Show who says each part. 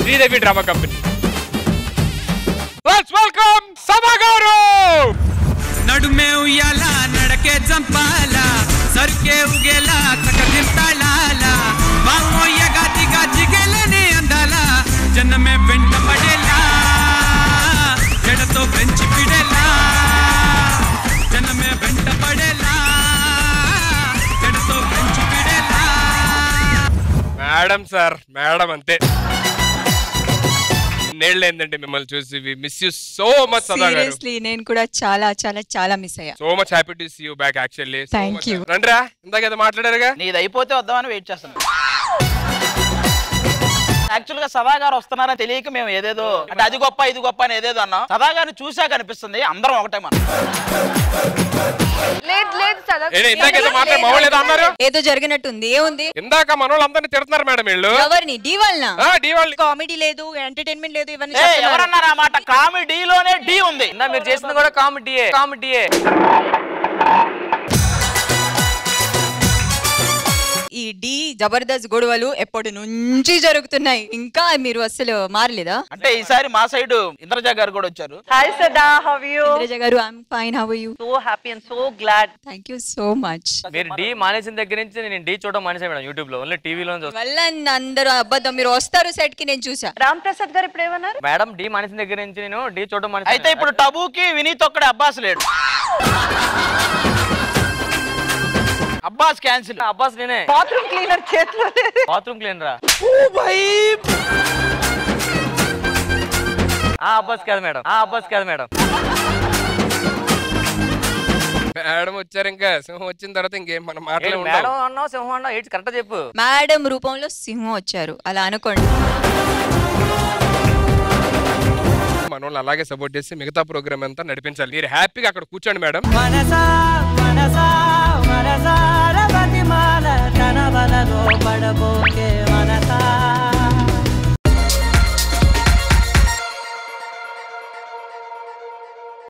Speaker 1: Sridevi drama company let's welcome సభా గారు
Speaker 2: నడుమే ఉయ్యాల నడకే జంపాల సరికే ఉగేల చక దింతాళాల బామోయ్య గాతిగా జిగేలని అందాల జనమే వెంట పడేలా జడతో పెంచి పిడేలా జనమే వెంట పడేలా జడతో పెంచి పిడేలా
Speaker 1: మేడం సార్ మేడం అంతే ఇన్నేళ్ళు ఏంటంటే మిమ్మల్ని చూసి మిస్ యూ సో మచ్ సదా గారు
Speaker 3: సీరియస్లీ నేను కూడా చాలా చాలా చాలా మిస్ అయ్యా
Speaker 1: so much happy to see you back actually
Speaker 3: Thank you.
Speaker 1: రండిరా ఇందాక ఏదో మాట్లాడారుగా
Speaker 4: నీది అయిపోతే వద్దామని వెయిట్ చేస్తున్నాం యాక్చువల్ గా సదా గారు వస్తున్నారని తెలియక మేము ఏదేదో అంటే అది గొప్ప ఇది గొప్ప అని ఏదేదో అన్నాం సదా గారిని చూసాక అనిపిస్తుంది అందరం ఒకటే మనం
Speaker 5: లేదు లేదు చదవ
Speaker 1: ఏంటి ఇందాక ఏదో మాట్లాడు మా వాళ్ళు ఏదో అన్నారు
Speaker 3: ఏదో జరిగినట్టుంది ఏముంది
Speaker 1: ఇందాక మన వాళ్ళందరినీ తిడుతున్నారు మేడం వీళ్ళు
Speaker 3: ఎవరిని డి వాళ్ళ
Speaker 1: ఆ, డి వాళ్ళు
Speaker 3: కామెడీ లేదు ఎంటర్టైన్మెంట్ లేదు ఇవన్నీ
Speaker 4: ఏ
Speaker 3: చెప్తున్నారు.
Speaker 4: ఎవరన్నారు ఆ మాట కామెడీలోనే డి ఉంది
Speaker 6: ఇందా మీరు చేసింది కూడా కామెడీయే కామెడీయే
Speaker 3: ఈ డి జబర్దస్త్ గొడవలు ఎప్పటి నుంచి జరుగుతున్నాయి ఇంకా మీరు అసలు మారలేదా
Speaker 4: అంటే ఈసారి మా సైడ్ ఇంద్రజా గారు కూడా వచ్చారు
Speaker 5: హాయ్ సదా హౌ యూ
Speaker 3: ఇంద్రజ గారు I'm fine how you
Speaker 5: so happy and so glad
Speaker 3: thank you so much
Speaker 6: మీరు డి మానేసిన దగ్గర నుంచి నేను డి చూడడం మానేసా మేడం యూట్యూబ్ లో ఓన్లీ టీవీలో చూస్తాను
Speaker 3: వల్ల అందరూ అబద్ధం మీరు వస్తారు సెట్ కి నేను చూసా
Speaker 5: రామ్ ప్రసాద్ గారు ఇప్పుడు ఏమన్నారు
Speaker 6: మేడం డి మానేసిన దగ్గర నుంచి నేను డి చూడడం
Speaker 4: అయితే
Speaker 6: మానేసా
Speaker 4: ఇప్పుడు టబుకి వినీత్ ఒక్కడే అబ్బాస్ లేడు అబ్బాస్ క్యాన్సిల్
Speaker 6: అబ్బాస్ నేనే
Speaker 5: బాత్రూమ్ క్లీనర్ చేతిలో లేదు
Speaker 6: బాత్రూమ్ క్లీన్ రా ఆ అబ్బాస్ కాదు మేడం ఆ అబ్బాస్ కాదు మేడం
Speaker 1: మేడం వచ్చారు ఇంకా సింహం వచ్చిన తర్వాత ఇంకేం మనం మాటలే
Speaker 6: ఏంటి
Speaker 1: ఉండవు
Speaker 6: మేడం అన్నావు సింహం అన్నావు ఏంటి కరెక్ట్ చెప్పు
Speaker 3: మేడం రూపంలో సింహం వచ్చారు అలా అనుకోండి
Speaker 1: మన వాళ్ళు అలాగే సపోర్ట్ చేసి మిగతా ప్రోగ్రామ్ అంతా నడిపించాలి మీరు హ్యాపీగా అక్కడ కూర్చోండి మేడం
Speaker 7: మనసా మనసా మనసార బతిమాల తన వలలో పడబోకే